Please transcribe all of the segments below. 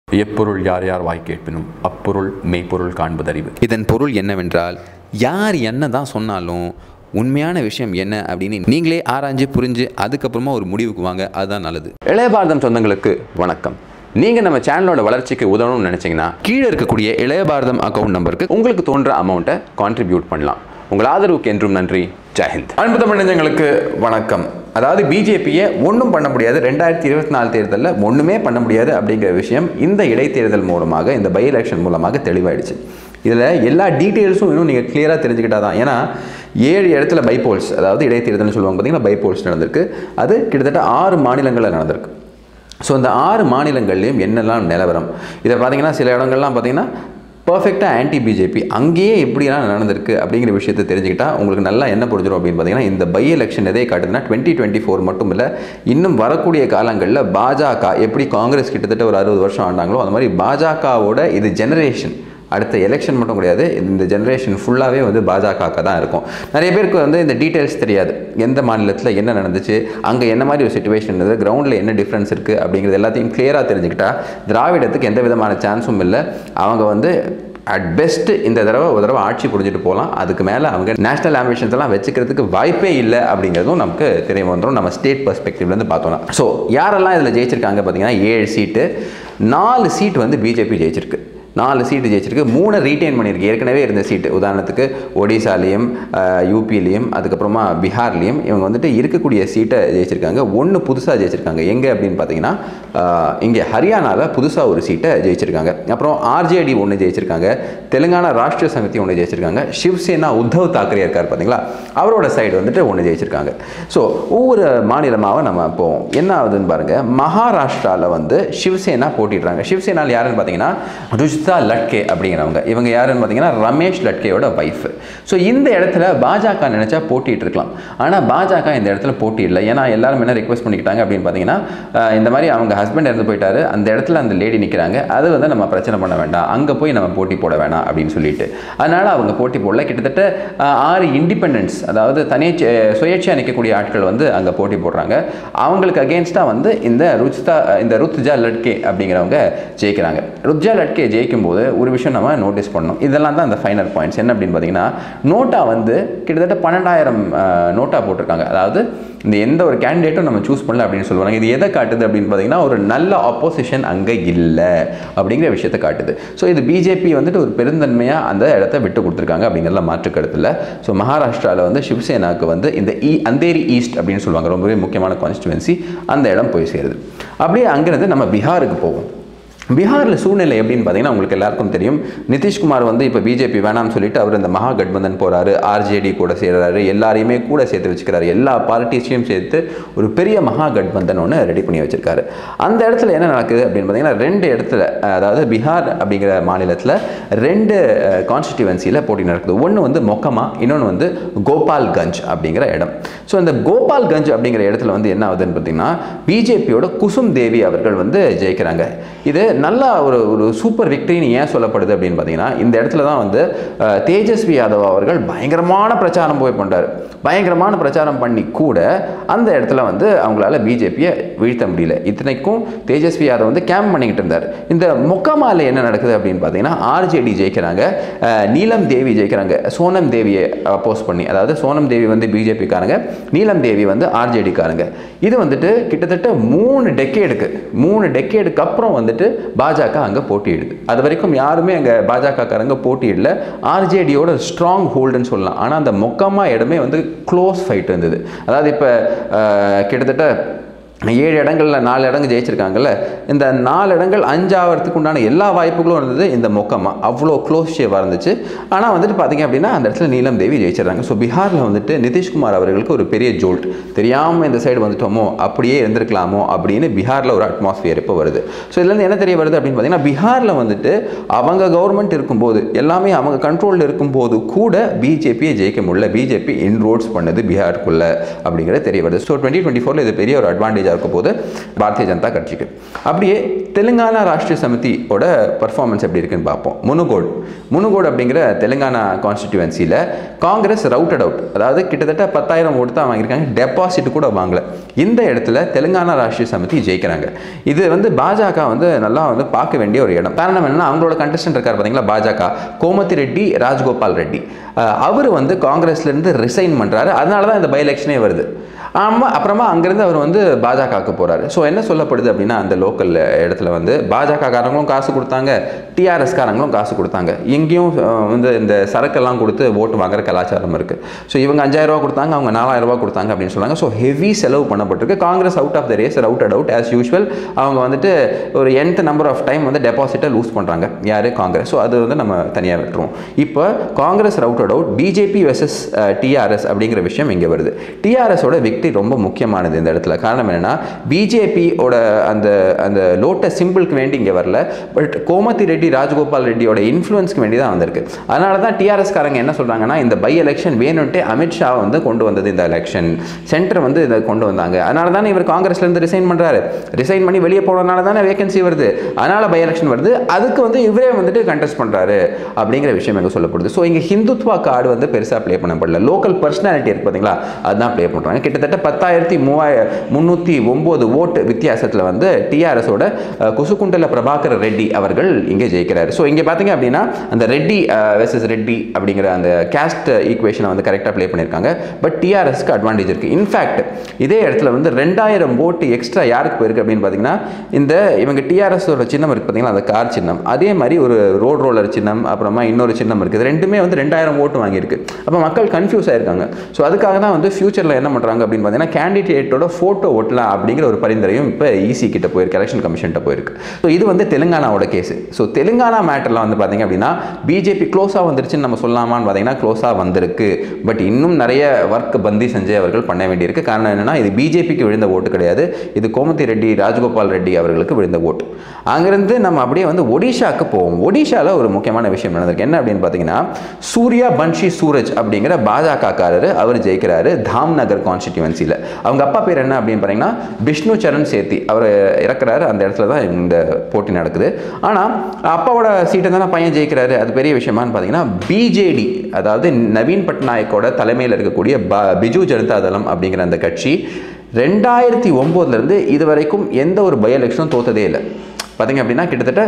எப்பொருள் யார் யார் வாய் கேட்பினும் அப்பொருள் மெய்ப்பொருள் காண்பதறிவு இதன் பொருள் என்னவென்றால் யார் என்ன தான் சொன்னாலும் உண்மையான விஷயம் என்ன அப்படின்னு நீங்களே ஆராய்ஞ்சு புரிஞ்சு அதுக்கப்புறமா ஒரு முடிவுக்கு வாங்க அதுதான் நல்லது இளைய பாரதம் சொந்தங்களுக்கு வணக்கம் நீங்கள் நம்ம சேனலோட வளர்ச்சிக்கு உதவணும்னு நினச்சிங்கன்னா கீழே இருக்கக்கூடிய இளைய பாரதம் அக்கௌண்ட் நம்பருக்கு உங்களுக்கு தோன்ற அமௌண்ட்டை கான்ட்ரிபியூட் பண்ணலாம் உங்கள் ஆதரவுக்கு என்றும் நன்றி ஜெயஹிந்த் அன்பு தமிழஞ்சங்களுக்கு வணக்கம் அதாவது பிஜேபியை ஒன்றும் பண்ண முடியாது ரெண்டாயிரத்தி இருபத்தி நாலு தேர்தலில் ஒன்றுமே பண்ண முடியாது அப்படிங்கிற விஷயம் இந்த இடைத்தேர்தல் மூலமாக இந்த பை எலெக்ஷன் மூலமாக தெளிவாயிடுச்சு இதில் எல்லா டீட்டெயில்ஸும் இன்னும் நீங்கள் கிளியராக தெரிஞ்சுக்கிட்டா தான் ஏன்னா ஏழு இடத்துல பைபோல்ஸ் அதாவது இடைத்தேர்தல்னு சொல்லுவாங்க பார்த்தீங்கன்னா பைபோல்ஸ் நடந்திருக்கு அது கிட்டத்தட்ட ஆறு மாநிலங்களில் நடந்திருக்கு ஸோ இந்த ஆறு மாநிலங்கள்லையும் என்னெல்லாம் நிலவரம் இதை பார்த்தீங்கன்னா சில இடங்கள்லாம் பார்த்தீங்கன்னா பர்ஃபெக்டாக ஆன்டி பிஜேபி அங்கேயே எப்படிலாம் நடந்திருக்கு அப்படிங்கிற விஷயத்தை தெரிஞ்சுக்கிட்டா உங்களுக்கு நல்லா என்ன புரிஞ்சிடும் அப்படின்னு பார்த்தீங்கன்னா இந்த பை எலெக்ஷன் எதை காட்டுதுன்னா டுவெண்ட்டி டுவெண்ட்டி ஃபோர் மட்டும் இல்லை இன்னும் வரக்கூடிய காலங்களில் பாஜக எப்படி காங்கிரஸ் கிட்டத்தட்ட ஒரு அறுபது வருஷம் ஆண்டாங்களோ அந்த மாதிரி பாஜகவோட இது ஜெனரேஷன் அடுத்த எலெக்ஷன் மட்டும் கிடையாது இந்த ஜெனரேஷன் ஃபுல்லாகவே வந்து பாஜக தான் இருக்கும் நிறைய பேருக்கு வந்து இந்த டீட்டெயில்ஸ் தெரியாது எந்த மாநிலத்தில் என்ன நடந்துச்சு அங்கே என்ன மாதிரி ஒரு சுச்சுவேஷன் இருந்தது கிரவுண்டில் என்ன டிஃப்ரென்ஸ் இருக்குது அப்படிங்கிறது எல்லாத்தையும் கிளியராக தெரிஞ்சுக்கிட்டா திராவிடத்துக்கு எந்த விதமான சான்ஸும் இல்லை அவங்க வந்து அட் பெஸ்ட் இந்த தடவை ஒரு தடவை ஆட்சி புரிஞ்சுட்டு போகலாம் அதுக்கு மேலே அவங்க நேஷனல் ஆம்பிஷன்ஸ் எல்லாம் வச்சுக்கிறதுக்கு வாய்ப்பே இல்லை அப்படிங்கிறதும் நமக்கு தெரிய வந்துடும் நம்ம ஸ்டேட் பர்ஸ்பெக்டிவ்லேருந்து பார்த்தோம்னா ஸோ யாரெல்லாம் இதில் ஜெயிச்சிருக்காங்க பார்த்தீங்கன்னா ஏழு சீட்டு நாலு சீட் வந்து பிஜேபி ஜெயிச்சிருக்கு நாலு சீட்டு ஜெயிச்சிருக்கு மூணு ரீட்டைன் பண்ணியிருக்கு ஏற்கனவே இருந்த சீட்டு உதாரணத்துக்கு ஒடிசாலையும் யூபிலையும் அதுக்கப்புறமா பீகார்லேயும் இவங்க வந்துட்டு இருக்கக்கூடிய சீட்டை ஜெயிச்சிருக்காங்க ஒன்று புதுசாக ஜெயிச்சிருக்காங்க எங்கே அப்படின்னு பார்த்தீங்கன்னா இங்கே ஹரியானாவில் புதுசாக ஒரு சீட்டை ஜெயிச்சிருக்காங்க அப்புறம் ஆர்ஜேடி ஒன்று ஜெயிச்சிருக்காங்க தெலுங்கானா ராஷ்டிரிய சமிதி ஒன்று ஜெயிச்சிருக்காங்க சிவசேனா உத்தவ் தாக்கரே இருக்கார் பார்த்தீங்களா அவரோட சைடு வந்துட்டு ஒன்று ஜெயிச்சிருக்காங்க ஸோ ஒவ்வொரு மாநிலமாக நம்ம போவோம் என்ன ஆகுதுன்னு பாருங்கள் மகாராஷ்டிராவில் வந்து சிவசேனா போட்டிடுறாங்க சிவசேனாவில் யாருன்னு பார்த்தீங்கன்னா ருஜிதா லட்கே அப்படிங்கிறவங்க இவங்க யாருன்னு பார்த்தீங்கன்னா ரமேஷ் லட்கேயோட ஒய்ஃப் ஸோ இந்த இடத்துல பாஜக நினச்சா போட்டிட்டு இருக்கலாம் ஆனால் பாஜக இந்த இடத்துல போட்டி இல்லை ஏன்னா எல்லாரும் என்ன ரெக்வஸ்ட் பண்ணிக்கிட்டாங்க அப்படின்னு பார்த்தீங்கன்னா அஹ், இந்த மாதிரி அவங்க ஹஸ்பண்ட் இறந்து போயிட்டாரு அந்த இடத்துல அந்த லேடி நிற்கிறாங்க அது வந்து நம்ம பிரச்சனை பண்ண வேண்டாம் அங்கே போய் நம்ம போட்டி போட வேணாம் அப்படின்னு சொல்லிட்டு அதனால் அவங்க போட்டி போடல கிட்டத்தட்ட அஹ், ஆறு இண்டிபெண்டன்ஸ் அதாவது தனி சுயேட்சையாக நிற்கக்கூடிய ஆட்கள் வந்து அங்கே போட்டி போடுறாங்க அவங்களுக்கு அகேன்ஸ்டாக வந்து இந்த ருச்சிதா இந்த ருத்ஜா லட்கே அப்படிங்கிறவங்க ஜெயிக்கிறாங்க ருத்ஜா லட்கே ஜெயிக்கும் போது ஒரு விஷயம் நம்ம நோட்டீஸ் பண்ணணும் இதெல்லாம் தான் அந்த ஃபைனல் பாயிண்ட்ஸ் என்ன அப்படின்னு பார்த்தீங்கன்னா நோட்டா வந்து கிட்டத்தட்ட பன்னெண்டாயிரம் நோட்டா போட்டிருக்காங்க அதாவது இந்த எந்த ஒரு கேண்டிடேட்டும் நம்ம சூஸ் பண்ணல அப்படின்னு சொல்லுவாங்க இது எதை காட்டுது அப்படின்னு பார்த்தீங்கன்னா ஒரு நல்ல ஆப்போசிஷன் அங்கே இல்லை அப்படிங்கிற விஷயத்தை காட்டுது ஸோ இது பிஜேபி வந்துட்டு ஒரு பெருந்தன்மையாக அந்த இடத்த விட்டு கொடுத்துருக்காங்க அப்படிங்கிறதுல மாற்று கருத்து இல்லை ஸோ மகாராஷ்டிராவில் வந்து சிவசேனாவுக்கு வந்து இந்த இ அந்தேரி ஈஸ்ட் அப்படின்னு சொல்லுவாங்க ரொம்பவே முக்கியமான கான்ஸ்டிடுவன்சி அந்த இடம் போய் சேருது அப்படியே அங்கேருந்து நம்ம பீகாருக்கு போவோம் பீகாரில் சூழ்நிலை எப்படின்னு பார்த்தீங்கன்னா உங்களுக்கு எல்லாருக்கும் தெரியும் நிதிஷ்குமார் வந்து இப்போ பிஜேபி வேணாம்னு சொல்லிட்டு அவர் இந்த மகா கட்பந்தன் போகிறாரு ஆர்ஜேடி கூட சேர்றாரு எல்லாரையுமே கூட சேர்த்து வச்சுக்கிறாரு எல்லா பார்ட்டிஸையும் சேர்த்து ஒரு பெரிய மகா கட்பந்தன் ஒன்று ரெடி பண்ணி வச்சிருக்காரு அந்த இடத்துல என்ன நடக்குது அப்படின்னு பார்த்தீங்கன்னா ரெண்டு இடத்துல அதாவது பீகார் அப்படிங்கிற மாநிலத்தில் ரெண்டு கான்ஸ்டிடியூவன்சியில் போட்டி நடக்குது ஒன்று வந்து மொக்கமா இன்னொன்று வந்து கோபால்கஞ்ச் அப்படிங்கிற இடம் ஸோ இந்த கோபால்கஞ்ச் அப்படிங்கிற இடத்துல வந்து என்ன ஆகுதுன்னு பார்த்தீங்கன்னா பிஜேபியோட குசும் தேவி அவர்கள் வந்து ஜெயிக்கிறாங்க இது நல்லா ஒரு ஒரு சூப்பர் விக்டரின்னு ஏன் சொல்லப்படுது அப்படின்னு பார்த்தீங்கன்னா இந்த இடத்துல தான் வந்து அஹ், தேஜஸ்வி யாதவ் அவர்கள் பயங்கரமான பிரச்சாரம் போய் பண்ணுறாரு பயங்கரமான பிரச்சாரம் பண்ணி கூட அந்த இடத்துல வந்து அவங்களால பிஜேபியை வீழ்த்த முடியல இத்தனைக்கும் தேஜஸ்வி யாதவ் வந்து கேம்ப் பண்ணிக்கிட்டு இருந்தார் இந்த மொக்கமால என்ன நடக்குது அப்படின்னு பார்த்தீங்கன்னா ஆர்ஜேடி ஜெயிக்கிறாங்க அஹ், நீலம் தேவி ஜெயிக்கிறாங்க சோனம் தேவியை அப்போஸ் பண்ணி அதாவது சோனம் தேவி வந்து பிஜேபிக்காரங்க நீலம் தேவி வந்து ஆர்ஜேடிக்காரங்க இது வந்துட்டு கிட்டத்தட்ட மூணு டெக்கேடுக்கு மூணு டெக்கேடுக்கு அப்புறம் வந்துட்டு பாஜக அங்கே போட்டியிடுது அது வரைக்கும் யாருமே அங்கே பாஜகக்காரங்க போட்டியிடல ஆர்ஜேடியோட ஸ்ட்ராங் ஹோல்டுன்னு சொல்லலாம் ஆனால் அந்த மொக்கமா இடமே வந்து க்ளோஸ் ஃபைட் இருந்தது அதாவது இப்போ கிட்டத்தட்ட ஏழு இடங்கள்ல நாலு இடங்கள் ஜெயிச்சிருக்காங்கல்ல இந்த நாலு இடங்கள் அஞ்சாவதுக்கு உண்டான எல்லா வாய்ப்புகளும் இருந்தது இந்த மொக்கமா அவ்வளோ க்ளோஸ் ஷேவாக இருந்துச்சு ஆனால் வந்துட்டு பார்த்தீங்க அப்படின்னா அந்த இடத்துல நீலம் தேவி ஜெயிச்சிடறாங்க ஸோ பீகாரில் வந்துட்டு நிதிஷ்குமார் அவர்களுக்கு ஒரு பெரிய ஜோல்ட் தெரியாமல் இந்த சைடு வந்துட்டோமோ அப்படியே இருந்திருக்கலாமோ அப்படின்னு பீகாரில் ஒரு அட்மாஸ்பியர் இப்போ வருது ஸோ இதுலேருந்து என்ன தெரிய வருது அப்படின்னு பார்த்தீங்கன்னா பீகாரில் வந்துட்டு அவங்க கவர்மெண்ட் இருக்கும்போது எல்லாமே அவங்க கண்ட்ரோலில் இருக்கும்போது கூட பிஜேபியை ஜெயிக்க முடியல பிஜேபி இன்ரோட்ஸ் பண்ணது பீகாருக்குள்ள அப்படிங்கிறது தெரிய வருது ஸோ டுவெண்ட்டி டுவெண்ட்டி ஃபோரில் இது பெரிய ஒரு அட்வான்டேஜ் அட்வான்டேஜாக இருக்க போது பாரதிய ஜனதா கட்சிக்கு அப்படியே தெலுங்கானா ராஷ்ட்ரிய சமிதியோட பர்ஃபார்மன்ஸ் எப்படி இருக்குன்னு பார்ப்போம் முனுகோடு முனுகோடு அப்படிங்கிற தெலுங்கானா கான்ஸ்டிடியூவன்சியில் காங்கிரஸ் ரவுட்டட் அவுட் அதாவது கிட்டத்தட்ட பத்தாயிரம் ஓட்டு தான் வாங்கியிருக்காங்க டெபாசிட் கூட வாங்கல இந்த இடத்துல தெலுங்கானா ராஷ்ட்ரிய சமிதி ஜெயிக்கிறாங்க இது வந்து பாஜக வந்து நல்லா வந்து பார்க்க வேண்டிய ஒரு இடம் காரணம் என்னன்னா அவங்களோட கண்டஸ்டன்ட் இருக்கார் பார்த்தீங்களா பாஜக கோமதி ரெட்டி ராஜ்கோபால் ரெட்டி அஹ் அவர் வந்து காங்கிரஸ்லேருந்து ரிசைன் பண்ணுறாரு அதனால தான் இந்த பை எலெக்ஷனே வருது ஆமாம் அப்புறமா அங்கேருந்து அவர் வந்து பாஜகவுக்கு போகிறாரு ஸோ என்ன சொல்லப்படுது அப்படின்னா அந்த லோக்கல் இடத்துல வந்து பாஜக காரங்களும் காசு கொடுத்தாங்க டிஆர்எஸ் காரங்களும் காசு கொடுத்தாங்க எங்கேயும் அஹ், வந்து இந்த சரக்கெல்லாம் கொடுத்து ஓட்டு வாங்குற கலாச்சாரம் இருக்குது ஸோ இவங்க அஞ்சாயிரம் ரூபா கொடுத்தாங்க அவங்க நாலாயிரம் ரூபா கொடுத்தாங்க அப்படின்னு சொன்னாங்க ஸோ ஹெவி செலவு பண்ணப்பட்டிருக்கு Congress out of the race routed out as usual அவங்க வந்துட்டு ஒரு nth நம்பர் ஆஃப் டைம் வந்து டெபாசிட்டை லூஸ் பண்ணுறாங்க யார் காங்கிரஸ் ஸோ அது வந்து நம்ம தனியாக விட்டுருவோம் இப்போ Congress routed out BJP versus TRS அப்படிங்கிற விஷயம் இங்கே வருது டிஆர்எஸோட விக்டரி ரொம்ப முக்கியமானது இந்த இடத்துல காரணம் என்னன்னா பிஜேபியோட அந்த அந்த லோட்டஸ் சிம்பிளுக்கு வேண்டி இங்கே வரல பட் கோமதி ரெட்டி ராஜகோபால் ரெட்டியோட இன்ஃப்ளூயன்ஸ்க்கு வேண்டி தான் வந்திருக்கு அதனால தான் டிஆர்எஸ் காரங்க என்ன சொல்கிறாங்கன்னா இந்த பை எலெக்ஷன் வேணும்ட்டு அமித்ஷா வந்து கொண்டு வந்தது இந்த எலெக்ஷன் சென்டர் வந்து இதை கொண்டு வந்தாங்க அதனால தானே இவர் காங்கிரஸ்லேருந்து ரிசைன் பண்ணுறாரு ரிசைன் பண்ணி வெளியே போனதுனால தானே வேகன்சி வருது அதனால பை எலெக்ஷன் வருது அதுக்கு வந்து இவரே வந்துட்டு கண்டெஸ்ட் பண்ணுறாரு அப்படிங்கிற விஷயம் எங்கே சொல்லப்படுது ஸோ இங்கே ஹிந்துத்வா கார்டு வந்து பெருசாக ப்ளே பண்ணப்படல லோக்கல் பர்சனாலிட்டி இருக்கு பார்த்தீங்களா அதுதான் ப்ளே பண்ணுறாங்க கிட்டத்தட்ட பத்தாயிரத்தி மூவாய முந்நூற்றி ஒம்பது ஓட்டு வித்தியாசத்தில் வந்து டிஆர்எஸோட குசுகுண்டல பிரபாகர் ரெட்டி அவர்கள் இங்கே ஜெயிக்கிறாரு ஸோ இங்கே பார்த்தீங்க அப்படின்னா அந்த ரெட்டி வெர்சஸ் ரெட்டி அப்படிங்கிற அந்த கேஸ்ட் ஈக்குவேஷனை வந்து கரெக்டாக ப்ளே பண்ணியிருக்காங்க பட் டிஆர்எஸ்க்கு அட்வான்டேஜ் இருக்குது இன்ஃபேக்ட் இதே இடத்துல வந்து ரெண்டாயிரம் ஓட்டு எக்ஸ்ட்ரா யாருக்கு போயிருக்கு அப்படின்னு பார்த்தீங்கன்னா இந்த இவங்க டிஆர்எஸோட சின்னம் இருக்குது பார்த்தீங்களா அந்த கார் சின்னம் அதே மாதிரி ஒரு ரோட் ரோலர் சின்னம் அப்புறமா இன்னொரு சின்னம் இருக்குது ரெண்டுமே வந்து ரெண்டாயிரம் ஓட்டு வாங்கியிருக்கு அப்போ மக்கள் கன்ஃபியூஸ் ஆயிருக்காங்க ஸோ அதுக்காக தான் வந்து ஃபியூச்சரில் என்ன பண்ணுறாங்க அப்படின்னு பார்த்தீங்கன்னா கேண்டிடேட்டோட ஃபோட்டோ ஓட்டலாம் அப்படிங்கிற ஒரு பரிந்துரையும் இப்போ ஈசி கிட்ட போயிருக்கு எலெக்ஷன் கமிஷன்ட்ட போயிருக்கு ஸோ இது வந்து தெலுங்கானாவோட கேஸ் ஸோ தெலுங்கானா மேட்டரில் வந்து பார்த்தீங்க அப்படின்னா பிஜேபி க்ளோஸாக வந்துருச்சுன்னு நம்ம சொல்லலாமான்னு பார்த்தீங்கன்னா க்ளோஸாக வந்திருக்கு பட் இன்னும் நிறைய ஒர்க் பந்தி சஞ்சய் அவர்கள் பண்ண வேண்டியிருக்கு காரணம் என்னன்னா இது பிஜேபிக்கு விழுந்த ஓட்டு கிடையாது இது கோமதி ரெட்டி ராஜகோபால் ரெட்டி அவர்களுக்கு விழுந்த ஓட்டு அங்கிருந்து நம்ம அப்படியே வந்து ஒடிஷாக்கு போவோம் ஒடிஷாவில் ஒரு முக்கியமான விஷயம் நடந்திருக்கு என்ன அப்படின்னு பார்த்தீங்கன்னா சூர்யா பன்ஷி சூரஜ் அப்படிங்கிற பாஜக காரர் அவர் ஜெயிக்கிறாரு தாம் நகர் கான்ஸ்டிடியூவன்சியில் அவங்க அப்பா பேர் என்ன அப்படின்னு பார்த்தீங்கன்னா விஷ்ணு சரண் சேத்தி அவர் இறக்குறாரு அந்த இடத்துல தான் இந்த போட்டி நடக்குது ஆனால் அப்பாவோட சீட்டை தானே பையன் ஜெயிக்கிறாரு அது பெரிய விஷயமான்னு பார்த்தீங்கன்னா பிஜேடி அதாவது நவீன் பட்நாயக்கோட தலைமையில் இருக்கக்கூடிய ப பிஜு ஜனதா தளம் அப்படிங்கிற அந்த கட்சி ரெண்டாயிரத்தி ஒம்போதுலேருந்து இது வரைக்கும் எந்த ஒரு பை எலெக்ஷனும் தோத்ததே இல்லை பார்த்தீங்க அப்படின்னா கிட்டத்தட்ட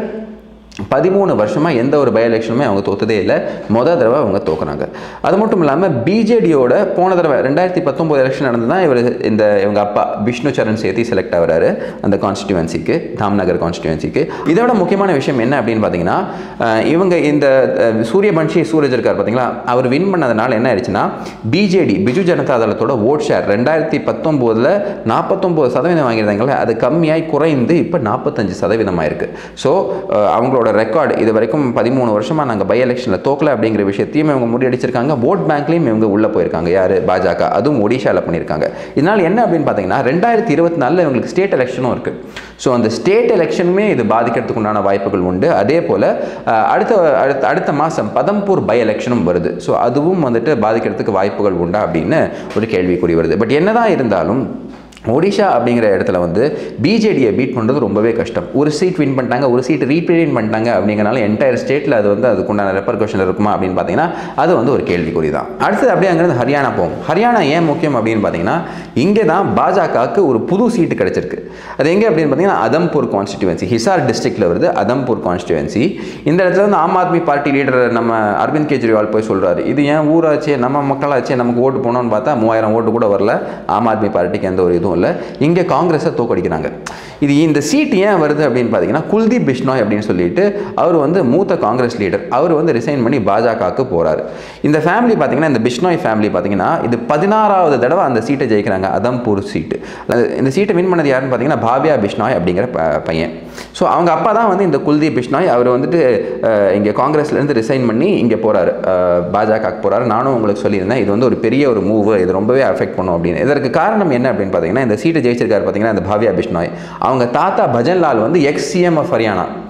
பதிமூணு வருஷமாக எந்த ஒரு பை எலெக்ஷனுமே அவங்க தோத்ததே இல்லை மொதல் தடவை அவங்க தோக்குறாங்க அது மட்டும் இல்லாமல் பிஜேடியோட போன தடவை ரெண்டாயிரத்தி பத்தொம்போது எலெக்ஷன் நடந்து தான் இவர் இந்த இவங்க அப்பா விஷ்ணு சரண் சேத்தி செலக்ட் ஆகிறாரு அந்த கான்ஸ்டியூவன்சிக்கு தாம்நகர் கான்ஸ்டியூவன்சிக்கு இதோட முக்கியமான விஷயம் என்ன அப்படின்னு பார்த்தீங்கன்னா அஹ், இவங்க இந்த அஹ், சூரியபன்ஷி சூரஜ் இருக்கார் பார்த்தீங்களா அவர் வின் பண்ணதுனால என்ன ஆயிடுச்சுன்னா பிஜேடி பிஜு ஜனதா தளத்தோட ஓட் ஷேர் ரெண்டாயிரத்தி பத்தொம்போதில் நாற்பத்தொம்போது சதவீதம் வாங்கியிருந்தாங்களே அது கம்மியாகி குறைந்து இப்போ நாற்பத்தஞ்சு சதவீதம் ஆயிருக்கு ஸோ அவங்களோட ரெக்கார்டு இது வரைக்கும் பதிமூணு வருஷமாக நாங்கள் பை எலெக்ஷனில் தோக்கல அப்படிங்கிற விஷயத்தையும் இவங்க முறியடிச்சிருக்காங்க ஓட் பேங்க்லேயும் இவங்க உள்ளே போயிருக்காங்க யார் பாஜக அதுவும் ஒடிஷாவில் பண்ணியிருக்காங்க இதனால் என்ன அப்படின்னு பார்த்தீங்கன்னா ரெண்டாயிரத்தி இருபத்தி நாலில் இவங்களுக்கு ஸ்டேட் எலெக்ஷனும் இருக்குது ஸோ அந்த ஸ்டேட் எலெக்ஷனுமே இது பாதிக்கிறதுக்கு உண்டான வாய்ப்புகள் உண்டு அதே போல் அடுத்த அடுத்த அடுத்த மாதம் பதம்பூர் பை எலெக்ஷனும் வருது ஸோ அதுவும் வந்துட்டு பாதிக்கிறதுக்கு வாய்ப்புகள் உண்டா அப்படின்னு ஒரு கேள்விக்குறி வருது பட் என்னதான் இருந்தாலும் ஒடிஷா அப்படிங்கிற இடத்துல வந்து பிஜேடியை பீட் பண்ணுறது ரொம்பவே கஷ்டம் ஒரு சீட் வின் பண்ணிட்டாங்க ஒரு சீட் ரீப்ரசென்ட் பண்ணிட்டாங்க அப்படிங்கிறனால என்டையர் ஸ்டேட்டில் அது வந்து அதுக்குண்டான ரெப்பர்கஷன் இருக்குமா அப்படின்னு பார்த்தீங்கன்னா அது வந்து ஒரு கேள்விக்குறி தான் அடுத்தது அப்படியே அங்கேருந்து ஹரியானா போகும் ஹரியானா ஏன் முக்கியம் அப்படின்னு பார்த்தீங்கன்னா இங்கே தான் பாஜகவுக்கு ஒரு புது சீட்டு கிடச்சிருக்கு அது எங்கே அப்படின்னு பார்த்தீங்கன்னா அதம்பூர் கான்ஸ்டிடுவன்சி ஹிசார் டிஸ்ட்ரிக்டில் வருது அதம்பூர் கான்ஸ்டிடுவன்சி இந்த இடத்துல வந்து ஆம் ஆத்மி பார்ட்டி லீடர் நம்ம அரவிந்த் கெஜ்ரிவால் போய் சொல்கிறாரு இது ஏன் ஊராச்சே நம்ம மக்களாச்சே நமக்கு ஓட்டு போனோம்னு பார்த்தா மூவாயிரம் ஓட்டு கூட வரல ஆம் ஆத்மி பார்ட்டிக்கு எந்த ஒரு இதுவும் இல்லை இங்கே காங்கிரஸை தோக்கடிக்கிறாங்க இது இந்த சீட் ஏன் வருது அப்படின்னு பார்த்தீங்கன்னா குல்தீப் பிஷ்னாய் அப்படின்னு சொல்லிட்டு அவர் வந்து மூத்த காங்கிரஸ் லீடர் அவர் வந்து ரிசைன் பண்ணி பாஜகவுக்கு போகிறாரு இந்த ஃபேமிலி பார்த்தீங்கன்னா இந்த பிஷ்னாய் ஃபேமிலி பார்த்தீங்கன்னா இது பதினாறாவது தடவை அந்த சீட்டை ஜெயிக்கிறாங்க அதம்பூர் சீட்டு அது- இந்த சீட்டை வின் பண்ணது யாருன்னு பார்த்தீங்கன்னா பாபியா பிஷ்னாய் அப்படிங்கிற ப- பையன் ஸோ அவங்க அப்பா தான் வந்து இந்த குல்தீப் பிஷ்னாய் அவர் வந்துட்டு அஹ், இங்கே காங்கிரஸ்லேருந்து ரிசைன் பண்ணி இங்கே போகிறாரு பாஜகவுக்கு போகிறாரு நானும் உங்களுக்கு சொல்லியிருந்தேன் இது வந்து ஒரு பெரிய ஒரு மூவ் இது ரொம்பவே அஃபெக்ட் பண்ணும் அப்படின்னு இதற்கு காரணம் என்ன அப்படின்னு பார்த்தீங்கன்னா இந்த சீட்டை ஜெயிச்சிருக்காரு பார்த்தீங்கன்னா இந்த பாவியா பிஷ்னாய் அவங்க தாத்தா பஜன்லால் வந்து ex CM of Haryana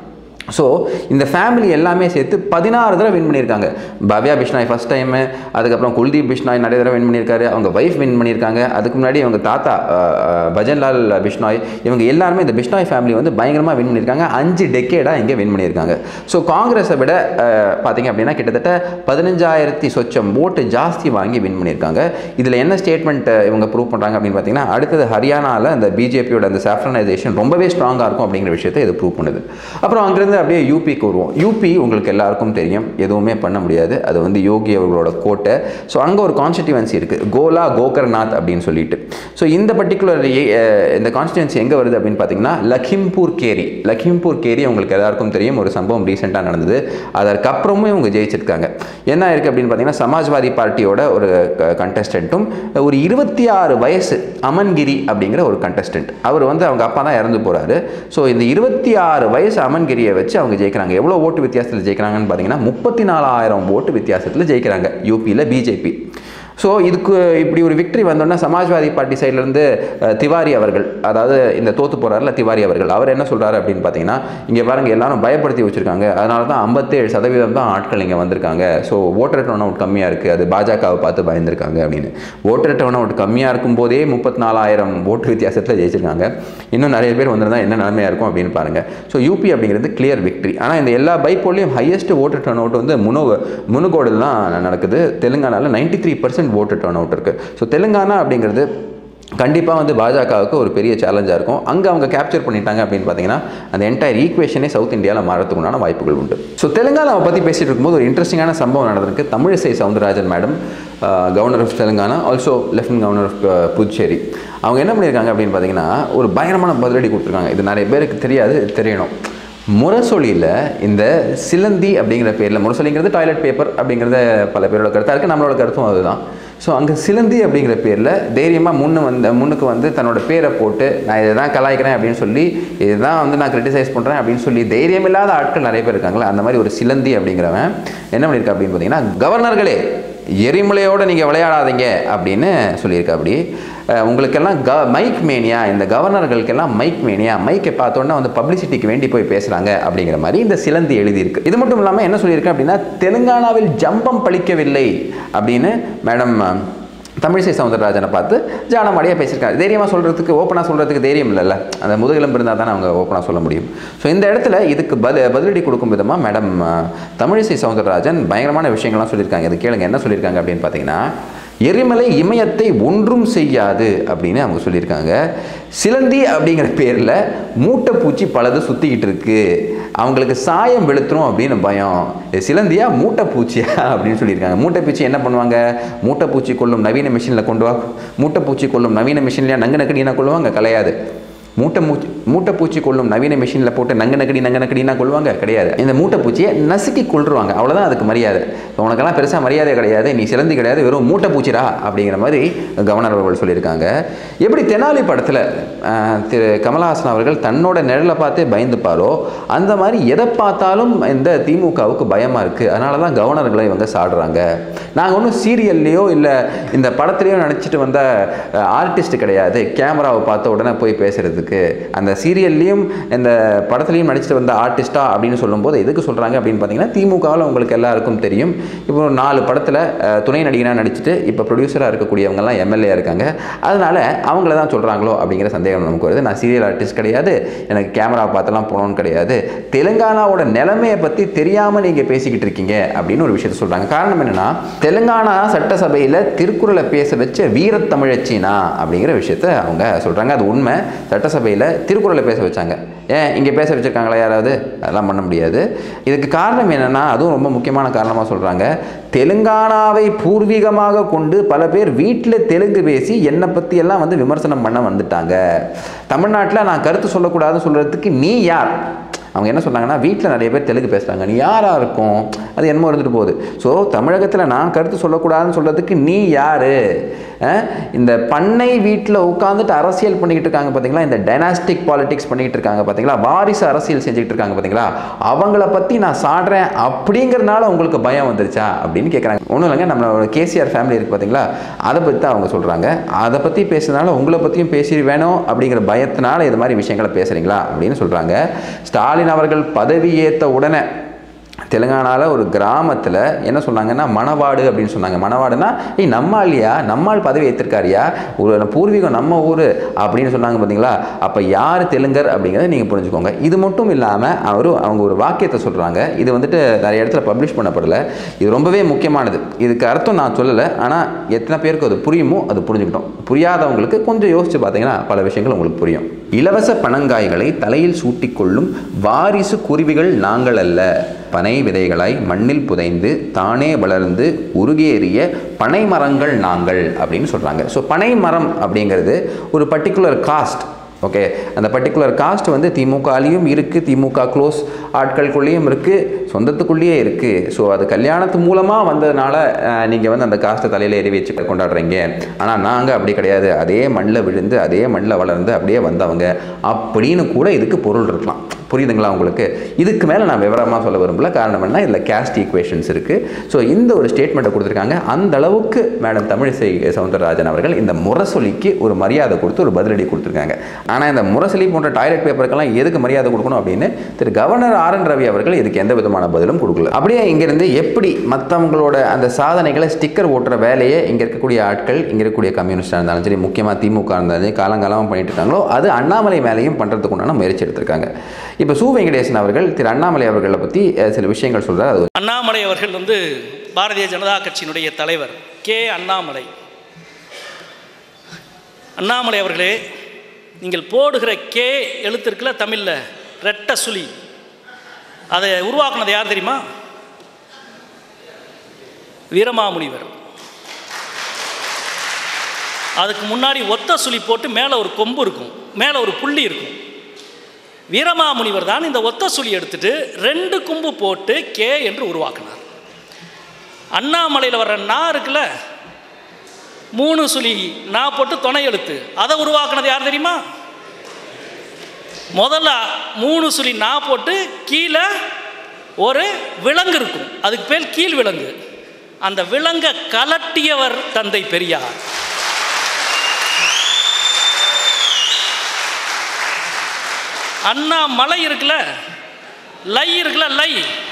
so இந்த ஃபேமிலி எல்லாமே சேர்த்து பதினாறு தடவை வின் பண்ணியிருக்காங்க பவ்யா பிஷ்னாய் ஃபஸ்ட் டைமு அதுக்கப்புறம் குல்தீப் பிஷ்னாய் நிறைய தடவை வின் பண்ணியிருக்காரு அவங்க ஒய்ஃப் வின் பண்ணியிருக்காங்க அதுக்கு முன்னாடி அவங்க தாத்தா அஹ், அஹ், பஜன்லால் பிஷ்னாய் இவங்க எல்லாருமே இந்த பிஷ்னாய் ஃபேமிலி வந்து பயங்கரமாக வின் பண்ணியிருக்காங்க அஞ்சு டெக்கேடாக இங்கே வின் பண்ணியிருக்காங்க ஸோ காங்கிரஸை விட அஹ், பார்த்தீங்க அப்படின்னா கிட்டத்தட்ட பதினஞ்சாயிரத்தி சொச்சம் ஓட்டு ஜாஸ்தி வாங்கி வின் பண்ணியிருக்காங்க இதில் என்ன ஸ்டேட்மெண்ட் இவங்க ப்ரூவ் பண்ணுறாங்க அப்படின்னு பார்த்தீங்கன்னா அடுத்தது ஹரியானாவில் அந்த பிஜேபியோட அந்த சாஃப்ரனைசேஷன் ரொம்பவே ஸ்ட்ராங்காக இருக்கும் அப்படிங்கிற விஷயத்தை இது ப்ரூவ் பண்ணுது அப்புறம் அங்கேருந்து அப்படியே யூபிக்கு வருவோம் யூபி உங்களுக்கு எல்லாருக்கும் தெரியும் எதுவுமே பண்ண முடியாது அது வந்து யோகி அவர்களோட கோட்டை ஸோ அங்கே ஒரு கான்ஸ்டிடியூவன்சி இருக்குது கோலா கோகர்நாத் அப்படின்னு சொல்லிட்டு ஸோ இந்த பர்டிகுலர் இந்த கான்ஸ்டிடுவன்சி எங்கே வருது அப்படின்னு பார்த்தீங்கன்னா லக்கிம்பூர் கேரி லக்கிம்பூர் கேரி உங்களுக்கு எல்லாருக்கும் தெரியும் ஒரு சம்பவம் ரீசெண்டாக நடந்தது அதற்கப்புறமும் இவங்க ஜெயிச்சிருக்காங்க என்ன இருக்குது அப்படின்னு பார்த்தீங்கன்னா சமாஜ்வாதி பார்ட்டியோட ஒரு கண்டஸ்டண்ட்டும் ஒரு இருபத்தி ஆறு வயசு அமன்கிரி அப்படிங்கிற ஒரு கண்டஸ்டன்ட் அவர் வந்து அவங்க அப்பா தான் இறந்து போகிறாரு ஸோ இந்த இருபத்தி ஆறு வயசு அமன்கிரியை வச்சு அவங்க ஜெயிக்கிறாங்க எவ்வளோ ஓட்டு வித்தியாசத்தில் ஜெயிக்கிறாங்கன்னு பார்த்தீங்கன்னா முப்பத்தி நாலாயிரம் ஓட்டு வித்தியாசத்தில் ஜெயிக்கிறாங்க யூபியில் பிஜேபி ஸோ இதுக்கு இப்படி ஒரு விக்டரி வந்தோன்னா சமாஜ்வாதி பார்ட்டி சைட்லேருந்து திவாரி அவர்கள் அதாவது இந்த தோத்து போகிறார்ல திவாரி அவர்கள் அவர் என்ன சொல்கிறாரு அப்படின்னு பார்த்தீங்கன்னா இங்கே பாருங்கள் எல்லாரும் பயப்படுத்தி வச்சுருக்காங்க அதனால தான் ஐம்பத்தேழு சதவீதம் தான் ஆட்கள் இங்கே வந்திருக்காங்க ஸோ ஓட்டர் டர்ன் அவுட் கம்மியாக இருக்குது அது பாஜகவை பார்த்து பயந்துருக்காங்க அப்படின்னு ஓட்டர் டர்ன் அவுட் கம்மியாக இருக்கும்போதே முப்பத்தி நாலாயிரம் ஓட்டு வித்தியாசத்தில் ஜெயிச்சிருக்காங்க இன்னும் நிறைய பேர் வந்திருந்தா என்ன நிலைமையாக இருக்கும் அப்படின்னு பாருங்கள் ஸோ யூபி அப்படிங்கிறது கிளியர் விக்டரி ஆனால் இந்த எல்லா பைப்போலையும் ஹையஸ்ட் ஓட்டர் டர்ன் அவுட் வந்து முனு முனுகோடில் தான் நடக்குது தெலுங்கானாவில் ninety three percent voter turn out இருக்குது ஸோ தெலுங்கானா அப்படிங்கிறது கண்டிப்பாக வந்து பாஜகவுக்கு ஒரு பெரிய சேலஞ்சாக இருக்கும் அங்கே அவங்க கேப்சர் பண்ணிட்டாங்க அப்படின்னு பார்த்தீங்கன்னா அந்த என்டையர் ஈக்குவேஷனே சவுத் இந்தியாவில் மாறதுக்கு உண்டான வாய்ப்புகள் உண்டு ஸோ தெலுங்கானாவை பற்றி பேசிட்டு இருக்கும்போது ஒரு இன்ட்ரெஸ்டிங்கான சம்பவம் நடந்திருக்கு Tamilisai Soundararajan madam governor of Telangana also lieutenant governor of Puducherry அவங்க என்ன பண்ணியிருக்காங்க அப்படின்னு பார்த்தீங்கன்னா ஒரு பயங்கரமான பதிலடி கொடுத்துருக்காங்க இது நிறைய பேருக்கு தெரியாது இது தெரியணும் முரசொலியில் இந்த சிலந்தி அப்படிங்கிற பேரில் முரசொலிங்கிறது டாய்லெட் பேப்பர் அப்படிங்கிறத பல பேரோட கருத்தாக இருக்குது நம்மளோட கருத்தும் அதுதான் ஸோ அங்கே சிலந்தி அப்படிங்கிற பேரில் தைரியமாக முன்னு வந்து முன்னுக்கு வந்து தன்னோட பேரை போட்டு நான் இதை தான் கலாய்க்கிறேன் அப்படின்னு சொல்லி இதுதான் வந்து நான் கிரிட்டிசைஸ் பண்ணுறேன் அப்படின்னு சொல்லி தைரியம் இல்லாத ஆட்கள் நிறைய பேர் இருக்காங்களே அந்த மாதிரி ஒரு சிலந்தி அப்படிங்கிறவன் என்ன பண்ணியிருக்கா அப்படின்னு பார்த்தீங்கன்னா கவர்னர்களே எரிமலையோடு நீங்கள் விளையாடாதீங்க அப்படின்னு சொல்லியிருக்கா அப்படி அஹ் உங்களுக்கெல்லாம் க மைக் மேனியா இந்த கவர்னர்களுக்கெல்லாம் மைக் மேனியா மைக்கை பார்த்தோன்னா வந்து பப்ளிசிட்டிக்கு வேண்டி போய் பேசுகிறாங்க அப்படிங்கிற மாதிரி இந்த சிலந்தி எழுதியிருக்கு இது மட்டும் இல்லாமல் என்ன சொல்லியிருக்கு அப்படின்னா தெலுங்கானாவில் ஜம்பம் பலிக்கவில்லை அப்படின்னு மேடம் தமிழிசை சவுந்தரராஜனை பார்த்து ஜானமாடியாக பேசியிருக்காரு தைரியமாக சொல்கிறதுக்கு ஓப்பனாக சொல்கிறதுக்கு தைரியம் இல்லைல்ல அந்த முதுகெலும்பு இருந்தால் தானே அவங்க ஓப்பனாக சொல்ல முடியும் ஸோ இந்த இடத்துல இதுக்கு பத பதிலடி கொடுக்கும் விதமாக மேடம் தமிழிசை சவுந்தரராஜன் பயங்கரமான விஷயங்கள்லாம் சொல்லியிருக்காங்க இது கேளுங்க என்ன சொல்லியிருக்காங்க அப்படின்னு பார்த்தீங்கன்னா எரிமலை இமயத்தை ஒன்றும் செய்யாது அப்படின்னு அவங்க சொல்லியிருக்காங்க சிலந்தி அப்படிங்கிற பேரில் மூட்டைப்பூச்சி பலது சுற்றிக்கிட்டு இருக்கு அவங்களுக்கு சாயம் வெளுத்துரும் அப்படின்னு பயம் இது சிலந்தியா மூட்டைப்பூச்சியா அப்படின்னு சொல்லியிருக்காங்க மூட்டைப்பூச்சி என்ன பண்ணுவாங்க மூட்டைப்பூச்சி கொள்ளும் நவீன மிஷினில் கொண்டு வா மூட்டைப்பூச்சி கொள்ளும் நவீன மிஷின்லையா நங்கு நக்கடினா கொள்ளுவாங்க கிடையாது மூட்டை மூச்சு மூட்டைப்பூச்சி கொள்ளும் நவீன மிஷினில் போட்டு நங்க நக்கடி நங்க நக்கடினா கொள்வாங்க கிடையாது இந்த மூட்டைப்பூச்சியை நசுக்கி கொள்றுவாங்க அவ்வளோதான் அதுக்கு மரியாதை உனக்கெல்லாம் பெருசாக மரியாதை கிடையாது நீ சிலந்தி கிடையாது வெறும் மூட்டைப்பூச்சிடா அப்படிங்கிற மாதிரி கவர்னர் அவர்கள் சொல்லியிருக்காங்க எப்படி தெனாலி படத்தில் ஆஹ், திரு கமலஹாசன் அவர்கள் தன்னோட நிழலை பார்த்தே பயந்துப்பாரோ அந்த மாதிரி எதை பார்த்தாலும் இந்த திமுகவுக்கு பயமாக இருக்குது அதனால தான் கவர்னர்களை இவங்க சாடுறாங்க நாங்கள் ஒன்றும் சீரியல்லையோ இல்லை இந்த படத்துலையோ நடிச்சிட்டு வந்த ஆர்டிஸ்ட் கிடையாது கேமராவை பார்த்த உடனே போய் பேசுறதுக்கு அந்த சீரியல்லையும் இந்த படத்துலையும் நடிச்சிட்டு வந்த ஆர்டிஸ்டா அப்படின்னு சொல்லும்போது எதுக்கு சொல்கிறாங்க அப்படின்னு பார்த்தீங்கன்னா திமுகவில் உங்களுக்கு எல்லாருக்கும் தெரியும் இப்போ ஒரு நாலு படத்தில் துணை நடிகனாக நடிச்சிட்டு இப்போ ப்ரொடியூசராக இருக்கக்கூடியவங்கலாம் எம்எல்ஏ இருக்காங்க அதனால அவங்கள தான் சொல்கிறாங்களோ அப்படிங்கிற சந்தேகம் நமக்கு வருது நான் சீரியல் ஆர்டிஸ்ட் கிடையாது எனக்கு கேமரா பார்த்தெல்லாம் போகணும்னு கிடையாது தெலுங்கானாவோட நிலைமையை பற்றி தெரியாமல் நீங்கள் பேசிக்கிட்டு இருக்கீங்க அப்படின்னு ஒரு விஷயத்த சொல்கிறாங்க காரணம் என்னென்னா தெலுங்கானா சட்டசபையில் திருக்குறளை பேச வச்ச வீரத்தமிழச்சினா அப்படிங்கிற விஷயத்த அவங்க சொல்கிறாங்க அது உண்மை சட்டசபையில் திருக்குறளை பேச வச்சாங்க ஏன் இங்கே பேச வச்சுருக்காங்களா யாராவது அதெல்லாம் பண்ண முடியாது இதுக்கு காரணம் என்னென்னா அதுவும் ரொம்ப முக்கியமான காரணமாக சொல்கிறாங்க தெலுங்கானாவை பூர்வீகமாக கொண்டு பல பேர் வீட்டில் தெலுங்கு பேசி என்னை பற்றியெல்லாம் வந்து விமர்சனம் பண்ண வந்துட்டாங்க தமிழ்நாட்டில் நான் கருத்து சொல்லக்கூடாதுன்னு சொல்கிறதுக்கு நீ யார் அவங்க என்ன சொன்னாங்கன்னா வீட்டில் நிறைய பேர் தெலுங்கு பேசுகிறாங்க நீ யாராக இருக்கும் அது என்னமோ இருந்துட்டு போகுது ஸோ தமிழகத்தில் நான் கருத்து சொல்லக்கூடாதுன்னு சொல்கிறதுக்கு நீ யார் அஹ், இந்த பண்ணை வீட்டில் உட்காந்துட்டு அரசியல் பண்ணிக்கிட்டு இருக்காங்க பார்த்தீங்களா இந்த டைனாஸ்டிக் பாலிடிக்ஸ் பண்ணிக்கிட்டு இருக்காங்க பார்த்தீங்களா வாரிசு அரசியல் செஞ்சுக்கிட்டு இருக்காங்க பார்த்தீங்களா அவங்கள பற்றி நான் சாடுறேன் அப்படிங்கிறனால உங்களுக்கு பயம் வந்துருச்சா அப்படின்னு கேட்குறாங்க ஒன்றும் இல்லைங்க நம்மளோட கேசிஆர் ஃபேமிலி இருக்குது பார்த்தீங்களா அதை பற்றி தான் அவங்க சொல்கிறாங்க அதை பற்றி பேசுறதுனால உங்களை பற்றியும் பேசி வேணும் அப்படிங்கிற பயத்தினால இது மாதிரி விஷயங்களை பேசுகிறீங்களா அப்படின்னு சொல்கிறாங்க ஸ்டாலின் அவர்கள் பதவி ஏற்ற உடனே தெலுங்கானாவில் ஒரு கிராமத்தில் என்ன சொன்னாங்கன்னா மணவாடு அப்படின்னு சொன்னாங்க மணவாடுனா ஏய் நம்மாளியா நம்மாள் பதவி ஏற்றிருக்காரியா ஒரு பூர்வீகம் நம்ம ஊர் அப்படின்னு சொன்னாங்க பார்த்தீங்களா அப்போ யார் தெலுங்கர் அப்படிங்கிறத நீங்கள் புரிஞ்சுக்கோங்க இது மட்டும் இல்லாமல் அவர் அவங்க ஒரு வாக்கியத்தை சொல்கிறாங்க இது வந்துட்டு நிறைய இடத்துல பப்ளிஷ் பண்ணப்படலை இது ரொம்பவே முக்கியமானது இதுக்கு அர்த்தம் நான் சொல்லலை ஆனால் எத்தனை பேருக்கு அது புரியுமோ அது புரிஞ்சுக்கிட்டோம் புரியாதவங்களுக்கு கொஞ்சம் யோசித்து பார்த்தீங்கன்னா பல விஷயங்கள் உங்களுக்கு புரியும் இலவச பனங்காய்களை தலையில் சூட்டிக்கொள்ளும் வாரிசு குருவிகள் நாங்கள் அல்ல பனை விதைகளாய் மண்ணில் புதைந்து தானே வளர்ந்து உருகேறிய பனை மரங்கள் நாங்கள் அப்படின்னு சொல்கிறாங்க ஸோ பனை மரம் அப்படிங்கிறது ஒரு பர்டிகுலர் காஸ்ட் ஓகே அந்த பர்டிகுலர் காஸ்ட் வந்து திமுகலையும் இருக்குது திமுக க்ளோஸ் ஆட்களுக்குள்ளேயும் இருக்குது சொந்தத்துக்குள்ளேயே இருக்குது ஸோ அது கல்யாணத்து மூலமாக வந்ததுனால நீங்கள் வந்து அந்த காஸ்ட்டை தலையில் ஏறி வச்சு கொண்டாடுறீங்க ஆனால் நாங்கள் அப்படி கிடையாது அதே மண்ணில் விழுந்து அதே மண்ணில் வளர்ந்து அப்படியே வந்தவங்க அப்படின்னு கூட இதுக்கு பொருள் இருக்கலாம் புரியுதுங்களா உங்களுக்கு இதுக்கு மேலே நான் விவரமாக சொல்ல விரும்பல காரணம் என்ன இதில் கேஸ்ட் ஈக்குவேஷன்ஸ் இருக்குது ஸோ இந்த ஒரு ஸ்டேட்மெண்ட்டை கொடுத்துருக்காங்க அந்த அளவுக்கு மேடம் தமிழிசை சவுந்தரராஜன் அவர்கள் இந்த முரசொலிக்கு ஒரு மரியாதை கொடுத்து ஒரு பதிலடி கொடுத்துருக்காங்க ஆனால் இந்த முரசொலி போன்ற டாய்லெட் பேப்பருக்கெல்லாம் எதுக்கு மரியாதை கொடுக்கணும் அப்படின்னு Thiru governor R N Ravi அவர்கள் இதுக்கு எந்த விதமான பதிலும் கொடுக்கல அப்படியே இங்கேருந்து எப்படி மற்றவங்களோட அந்த சாதனைகளை ஸ்டிக்கர் ஓட்டுற வேலையை இங்கே இருக்கக்கூடிய ஆட்கள் இங்கே இருக்கக்கூடிய கம்யூனிஸ்டாக இருந்தாலும் சரி முக்கியமாக திமுக இருந்தாலும் சரி காலங்காலமாக பண்ணிட்டு இருக்காங்களோ அது அண்ணாமலை மேலேயும் பண்ணுறதுக்கு உண்டான முயற்சி எடுத்திருக்காங்க இப்போ சு வெங்கடேசன் அவர்கள் திரு அண்ணாமலை அவர்களை பற்றி அஹ், சில விஷயங்கள் சொல்கிறார் அது அண்ணாமலை அவர்கள் வந்து பாரதிய ஜனதா கட்சியினுடைய தலைவர் கே அண்ணாமலை அண்ணாமலை அவர்களே நீங்கள் போடுகிற கே எழுத்து இருக்குல்ல தமிழில் ரெட்ட சுழி அதை உருவாக்குனது யார் தெரியுமா வீரமாமுனிவர் அதுக்கு முன்னாடி ஒத்த சுழி போட்டு மேலே ஒரு கொம்பு இருக்கும் மேலே ஒரு புள்ளி இருக்கும் வீரமாமுனிவர் தான் இந்த ஒத்த சுழி எடுத்துட்டு ரெண்டு கொம்பு போட்டு கே என்று உருவாக்கினார் அண்ணாமலையில் வர்ற நா இருக்குல்ல மூணு சுழி நா போட்டு துணை எழுத்து அதை உருவாக்குனது யார் தெரியுமா முதல்ல மூணு சுழி நா போட்டு கீழே ஒரு விலங்கு இருக்கும் அதுக்கு பேர் கீழ் விலங்கு அந்த விலங்கை கலட்டியவர் தந்தை பெரியார் அண்ணா மலை இருக்குல்ல லை இருக்குல்ல லை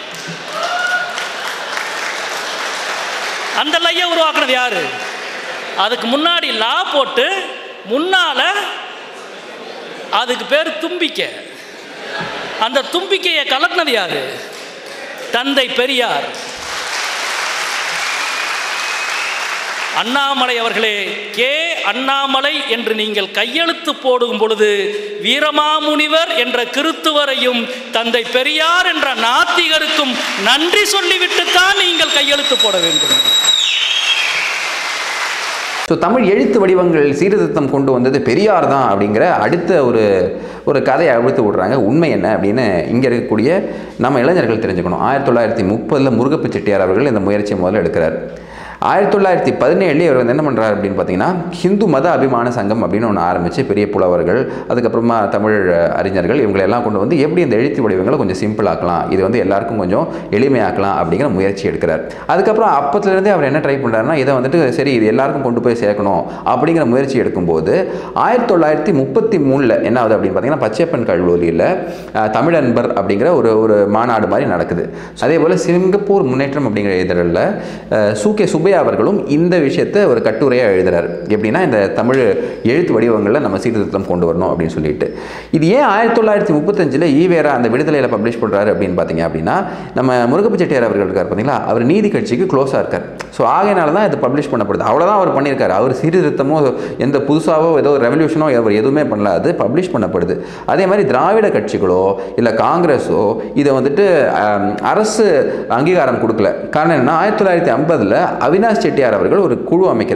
அந்த லையை உருவாக்குனது யாரு அதுக்கு முன்னாடி லா போட்டு முன்னால அதுக்கு பேர் தும்பிக்கை அந்த தும்பிக்கையை கலட்டினது யாரு தந்தை பெரியார் அண்ணாமலை அவர்களே கே அண்ணாமலை என்று நீங்கள் கையெழுத்து போடும் பொழுது வீரமாமுனிவர் என்ற கிறித்துவரையும் தந்தை பெரியார் என்ற நாத்திகருக்கும் நன்றி சொல்லிவிட்டுத்தான் நீங்கள் கையெழுத்து போட வேண்டும் ஸோ தமிழ் எழுத்து வடிவங்கள் சீர்திருத்தம் கொண்டு வந்தது பெரியார் தான் அப்படிங்கிற அடுத்த ஒரு ஒரு கதையை அவிழ்த்து விடுறாங்க உண்மை என்ன அப்படின்னு இங்கே இருக்கக்கூடிய நம்ம இளைஞர்கள் தெரிஞ்சுக்கணும் ஆயிரத்தி தொள்ளாயிரத்தி முப்பதில் முருகப்பு செட்டியார் அவர்கள் இந்த முயற்சியை முதல்ல எடுக்கிறார் ஆயிரத்தி தொள்ளாயிரத்தி பதினேழுலேயே இவர் வந்து என்ன பண்ணுறாரு அப்படின்னு பார்த்தீங்கன்னா ஹிந்து மத அபிமான சங்கம் அப்படின்னு ஒன்று ஆரம்பித்து பெரிய புலவர்கள் அதுக்கப்புறமா தமிழ் அறிஞர்கள் இவங்களெல்லாம் கொண்டு வந்து எப்படி இந்த எழுத்து வடிவங்களை கொஞ்சம் சிம்பிளாக்கலாம் இது வந்து எல்லாருக்கும் கொஞ்சம் எளிமையாக்கலாம் அப்படிங்கிற முயற்சி எடுக்கிறார் அதுக்கப்புறம் அப்பத்துலேருந்தே அவர் என்ன ட்ரை பண்ணுறாருன்னா இதை வந்துட்டு சரி இது எல்லாருக்கும் கொண்டு போய் சேர்க்கணும் அப்படிங்கிற முயற்சி எடுக்கும்போது ஆயிரத்தி தொள்ளாயிரத்தி முப்பத்தி மூணில் என்ன ஆகுது அப்படின்னு பார்த்தீங்கன்னா பச்சையப்பன் கல்லூரியில் அஹ், தமிழன்பர் அப்படிங்கிற ஒரு ஒரு மாநாடு மாதிரி நடக்குது அதே போல் சிங்கப்பூர் முன்னேற்றம் அப்படிங்கிற இதழில் சு கே சுப்பையா அவர்களும் இந்த விஷயத்தை ஒரு கட்டுரையாக எழுதுறாரு எப்படின்னா இந்த தமிழ் எழுத்து வடிவங்களில் நம்ம சீர்திருத்தம் கொண்டு வரணும் அப்படின்னு சொல்லிட்டு இது ஏன் ஆயிரத்தி தொள்ளாயிரத்தி முப்பத்தஞ்சில் ஈவேரா அந்த விடுதலையில் பப்ளிஷ் பண்ணுறாரு அப்படின்னு பார்த்தீங்க அப்படின்னா நம்ம முருகப்பு செட்டியார் அவர்கள் இருக்கார் பார்த்தீங்களா அவர் நீதி கட்சிக்கு க்ளோஸாக இருக்கார் ஸோ ஆகையினால தான் இது பப்ளிஷ் பண்ணப்படுது அவ்வளோதான் அவர் பண்ணியிருக்காரு அவர் சீர்திருத்தமோ எந்த புதுசாவோ ஏதோ ரெவல்யூஷனோ அவர் எதுவுமே பண்ணல அது பப்ளிஷ் பண்ணப்படுது அதே மாதிரி திராவிட கட்சிகளோ இல்லை காங்கிரஸோ இதை வந்துட்டு ஆம், அரசு அங்கீகாரம் கொடுக்கல காரணம் என்னன்னா ஆயிரத்தி தொள்ளாயிரத்தி ஐம்பதில் அவினாஷ் செட்டியார் அவர்கள் ஒரு குழு அமைக்கிறார்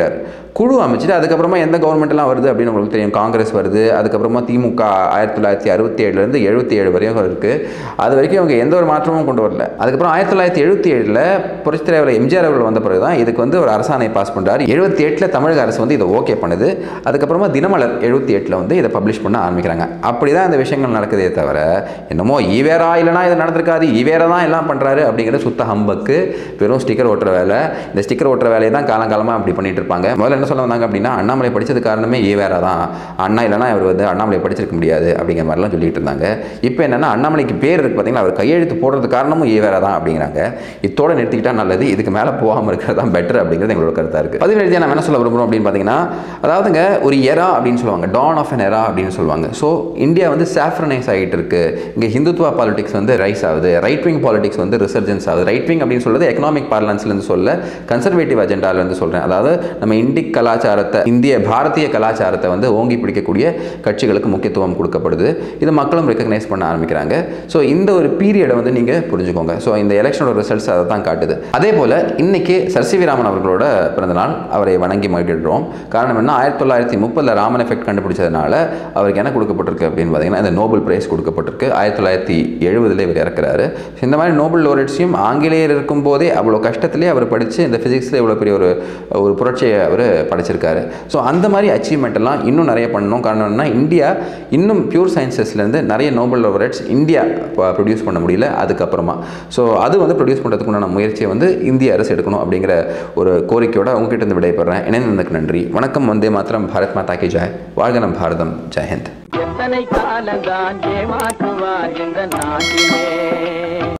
குழு அமைச்சிட்டு அதுக்கப்புறமா எந்த கவர்மெண்ட்லாம் வருது அப்படின்னு உங்களுக்கு தெரியும் காங்கிரஸ் வருது அதுக்கப்புறமா திமுக ஆயிரத்தி தொள்ளாயிரத்தி அறுபத்தி ஏழுலேருந்து எழுபத்தி ஏழு வரையும் இருக்குது அது வரைக்கும் அவங்க எந்த ஒரு மாற்றமும் கொண்டு வரல அதுக்கப்புறம் ஆயிரத்தி தொள்ளாயிரத்தி எழுபத்தி ஏழில் புரட்சித் தலைவர் எம்ஜிஆர் அவர்கள் வந்த பிறகு தான் இதுக்கு வந்து ஒரு அரசாணை பாஸ் பண்ணுறாரு எழுபத்தி எட்டில் தமிழக அரசு வந்து இதை ஓகே பண்ணுது அதுக்கப்புறமா தினமலர் எழுபத்தி எட்டில் வந்து இதை பப்ளிஷ் பண்ண ஆரம்பிக்கிறாங்க அப்படி தான் இந்த விஷயங்கள் நடக்குதே தவிர என்னமோ ஈவேரா இல்லைனா இது நடந்திருக்காது ஈவேரா தான் எல்லாம் பண்ணுறாரு அப்படிங்கிற சுத்த ஹம்பக்கு வெறும் ஸ்டிக்கர் ஓட்டுற வேலை இந்த ஸ்டிக்கர் ஓட்டுற வேலையை தான் காலங்காலமாக அப்படி பண்ணிட்டு இருப்பாங்க முதல்ல என்ன சொல்ல வந்தாங்க அப்படின்னா அண்ணாமலை படித்தது காரணமே ஈவேரா தான் அண்ணா இல்லைனா இவர் வந்து அண்ணாமலை படிச்சிருக்க முடியாது அப்படிங்கிற மாதிரிலாம் சொல்லிட்டு இருந்தாங்க இப்போ என்னன்னா அண்ணாமலைக்கு பேர் இருக்கு பார்த்தீங்களா அவர் கையெழுத்து போடுறது காரணமும் ஈவேரா தான் அப்படிங்கிறாங்க இத்தோட நிறுத்திக்கிட்டா நல்லது இதுக்கு மேலே போகாமல் இருக்கிறது தான் பெட்டர் அப்படிங்கிறது எங்களோட கருத்தாக இருக்குது பதிவு எழுதியா நம்ம என்ன சொல்ல விரும்புகிறோம் அப்படின்னு பார்த்தீங்கன்னா அதாவதுங்க ஒரு எரா அப்படின்னு சொல்லுவாங்க டான் ஆஃப் an எரா அப்படின்னு சொல்லுவாங்க ஸோ இந்தியா வந்து சாஃப்ரனைஸ் ஆகிட்டு இருக்கு இங்கே ஹிந்துத்வா பாலிடிக்ஸ் வந்து ரைஸ் ஆகுது ரைட் விங் பாலிடிக்ஸ் வந்து ரிசர்ஜன்ஸ் ஆகுது ரைட் விங் அப்படின்னு சொல்றது எக்கனாமிக் பார்லன்ஸ்லேருந்து சொல்ல கன்சர்வேட்டிவ் அஜெண்டாலேருந்து சொல்கிறேன் அதாவது நம்ம இந்திக் கலாச்சாரத்தை இந்திய பாரதிய கலாச்சாரத்தை வந்து ஓங்கி பிடிக்கக்கூடிய கட்சிகளுக்கு முக்கியத்துவம் கொடுக்கப்படுது இது மக்களும் ரெக்கக்னைஸ் பண்ண ஆரம்பிக்கிறாங்க ஸோ இந்த ஒரு பீரியடை வந்து நீங்கள் புரிஞ்சுக்கோங்க ஸோ இந்த எலெக்ஷனோட ரிசல்ட்ஸ் அதை தான் காட்டுது அதே போல் இன்னைக்கு சர் ராமன் அவர்களோட பிறந்தநாள் அவரை வணங்கி மகிழ்கிறோம் காரணம் என்ன ஆயிரத்தி தொள்ளாயிரத்தி முப்பதில் ராமன் எஃபெக்ட் கண்டுபிடிச்சதுனால அவருக்கு என்ன கொடுக்கப்பட்டிருக்கு அப்படின்னு பார்த்தீங்கன்னா இந்த நோபல் பிரைஸ் கொடுக்கப்பட்டிருக்கு ஆயிரத்தி தொள்ளாயிரத்தி எழுபதில் இவர் இறக்குறாரு So, இந்த மாதிரி நோபல் லோரட்ஸையும் ஆங்கிலேயர் இருக்கும்போதே அவ்வளோ கஷ்டத்துலேயே அவர் படித்து இந்த ஃபிசிக்ஸில் இவ்வளோ பெரிய ஒரு ஒரு புரட்சியை அவர் படைச்சிருக்காரு ஸோ அந்த மாதிரி அச்சீவ்மெண்ட் எல்லாம் இன்னும் நிறைய பண்ணணும் காரணம் என்னன்னா இந்தியா இன்னும் பியூர் சயின்சஸ்லேருந்து நிறைய நோபல் லோரட்ஸ் இந்தியா ப்ரொடியூஸ் பண்ண முடியல அதுக்கப்புறமா ஸோ அது வந்து ப்ரொடியூஸ் பண்ணுறதுக்குண்டான முயற்சியை வந்து இந்திய அரசு எடுக்கணும் அப்படிங்கிற ஒரு கோரிக்கையோட உங்ககிட்ட இருந்து விடைபெறேன் இணைந்ததுக்கு நன்றி வணக்கம் வந்தே மாத்திரம் பாரத் மாதா கி ஜெய் வாழ்க நம் பாரதம் ஜெயஹிந்த் எத்தனை காலந்தான் ஏமாற்றுவார் இந்த நாட்டிலே